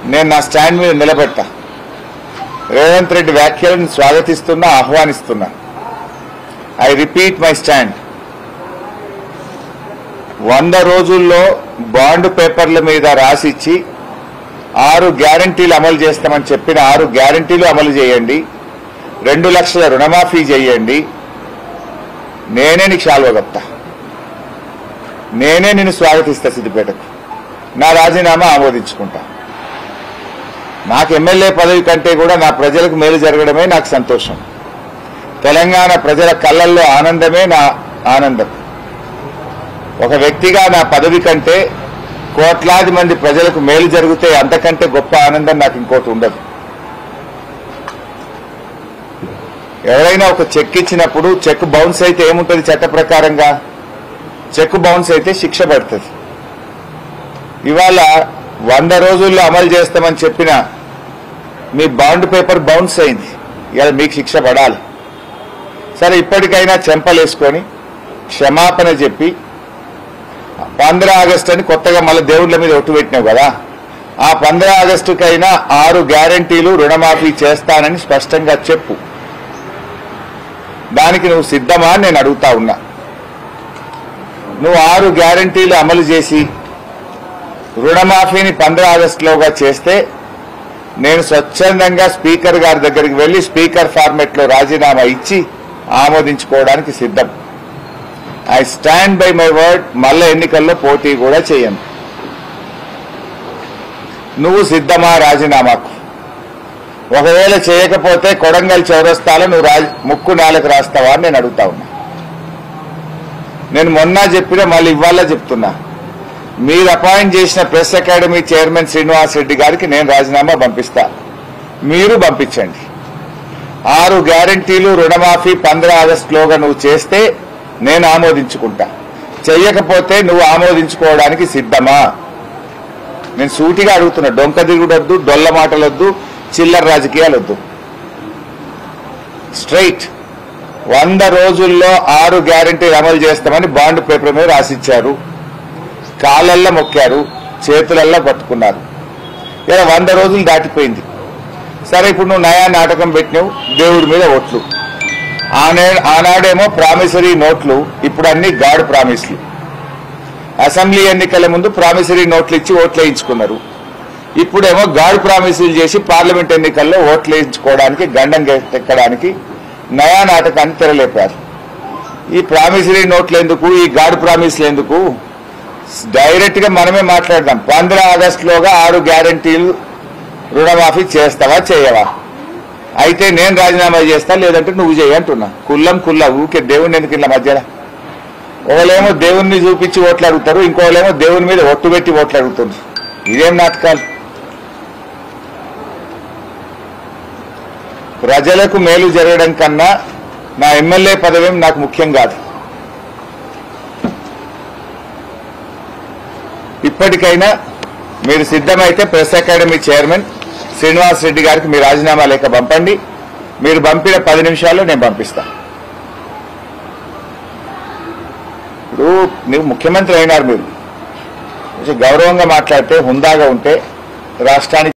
నేను నా స్టాండ్ మీద నిలబెడతా రేవంత్ రెడ్డి వ్యాఖ్యలను స్వాగతిస్తున్నా ఆహ్వానిస్తున్నా ఐ రిపీట్ మై స్టాండ్ వంద రోజుల్లో బాండ్ పేపర్ల మీద రాసిచ్చి ఆరు గ్యారంటీలు అమలు చేస్తామని చెప్పిన ఆరు గ్యారంటీలు అమలు చేయండి రెండు లక్షల రుణమాఫీ చేయండి నేనే నీకు శాల్వ కప్తా నేనే నిన్ను స్వాగతిస్తా సిద్దిపేటకు నా రాజీనామా ఆమోదించుకుంటా నాకు ఎమ్మెల్యే పదవి కంటే కూడా నా ప్రజలకు మేలు జరగడమే నాకు సంతోషం తెలంగాణ ప్రజల కళ్ళల్లో ఆనందమే నా ఆనందం ఒక వ్యక్తిగా నా పదవి కంటే కోట్లాది మంది ప్రజలకు మేలు జరిగితే అంతకంటే గొప్ప ఆనందం నాకు ఇంకోటి ఉండదు ఎవరైనా ఒక చెక్ ఇచ్చినప్పుడు చెక్ బౌన్స్ అయితే ఏముంటుంది చట్ట ప్రకారంగా చెక్ బౌన్స్ అయితే శిక్ష పడుతుంది ఇవాళ వంద రోజుల్లో అమలు చేస్తామని చెప్పిన మీ బాండ్ పేపర్ బౌన్స్ అయింది ఇవాళ మీకు శిక్ష పడాలి సరే ఇప్పటికైనా చెంపలేసుకొని క్షమాపణ చెప్పి పంద్ర ఆగస్టు అని కొత్తగా మళ్ళీ దేవుళ్ళ మీద ఒట్టు పెట్టినావు కదా ఆ పంద్ర ఆగస్టుకైనా ఆరు గ్యారంటీలు రుణమాఫీ చేస్తానని స్పష్టంగా చెప్పు దానికి నువ్వు సిద్ధమా అని నేను అడుగుతా ఉన్నా నువ్వు ఆరు గ్యారంటీలు అమలు చేసి రుణమాఫీని పంద్ర ఆగస్టులోగా చేస్తే నేను స్వచ్ఛందంగా స్పీకర్ గారి దగ్గరికి వెళ్లి స్పీకర్ ఫార్మెట్ లో రాజీనామా ఇచ్చి ఆమోదించుకోవడానికి సిద్ధం I stand by my word మళ్ళీ ఎన్నికల్లో పోటీ కూడా చేయను నువ్వు సిద్ధమా రాజీనామాకు ఒకవేళ చేయకపోతే కొడంగల్ చౌరస్తాలో నువ్వు రాజ్ ముక్కు నేలకు రాస్తావా అని నేను అడుగుతా ఉన్నా నేను మొన్న చెప్పిన మళ్ళీ ఇవాళ చెప్తున్నా మీరు అపాయింట్ చేసిన press academy chairman Srinivas Reddy గారికి నేను రాజీనామా పంపిస్తా మీరు పంపించండి ఆరు గ్యారంటీలు రుణమాఫీ పంద్ర ఆగస్టులోగా నువ్వు చేస్తే నేను ఆమోదించుకుంటా చెయ్యకపోతే నువ్వు ఆమోదించుకోవడానికి సిద్ధమా నేను సూటిగా అడుగుతున్నా డొంక దిగుడొద్దు డొల్ల మాటలొద్దు చిల్లర రాజకీయాలు వద్దు స్ట్రైట్ వంద రోజుల్లో ఆరు గ్యారంటీలు అమలు చేస్తామని బాండ్ పేపర్ మీద రాసిచ్చారు కాళ్ళల్లో మొక్కారు చేతులల్లో పట్టుకున్నారు ఇలా వంద రోజులు దాటిపోయింది సరే ఇప్పుడు నువ్వు నయా నాటకం పెట్టినావు దేవుడి మీద ఓట్లు ఆనే ఆనాడేమో ప్రామిసరీ నోట్లు ఇప్పుడు అన్ని గాడ్ ప్రామిస్లు అసెంబ్లీ ఎన్నికల ముందు ప్రామిసరీ నోట్లు ఇచ్చి ఓట్లు వేయించుకున్నారు ఇప్పుడేమో గాడ్ ప్రామిసులు చేసి పార్లమెంట్ ఎన్నికల్లో ఓట్లు వేయించుకోవడానికి గండం ఎక్కడానికి నయా నాటకాన్ని తెరలేపారు ఈ ప్రామిసరీ నోట్లు ఎందుకు ఈ గాడ్ ప్రామిస్లు ఎందుకు డైరెక్ట్ గా మనమే మాట్లాడదాం పంద్ర ఆగస్టులోగా ఆరు గ్యారంటీలు రుణమాఫీ చేస్తావా చేయవా అయితే నేను రాజీనామా చేస్తా లేదంటే నువ్వు చేయి అంటున్నా కుల్లం కుల్ల ఊకే దేవుని ఎందుకు ఇలా మధ్యలో ఒకళ్ళేమో దేవుణ్ణి చూపించి ఓట్లు అడుగుతారు ఇంకోళ్ళేమో దేవుని మీద ఒట్టు పెట్టి ఓట్లు అడుగుతుంది ఇదేం నాటకాలు ప్రజలకు మేలు జరగడం కన్నా నా ఎమ్మెల్యే పదవేం నాకు ముఖ్యం కాదు ఇప్పటికైనా మీరు సిద్ధమైతే press academy chairman Srinivas Reddy గారికి మీ రాజీనామా లేఖ పంపండి మీరు పంపిన పది నిమిషాల్లో నేను పంపిస్తా ఇప్పుడు నువ్వు ముఖ్యమంత్రి అయినారు మీరు కొంచెం గౌరవంగా మాట్లాడితే హుందాగా ఉంటే రాష్ట్రానికి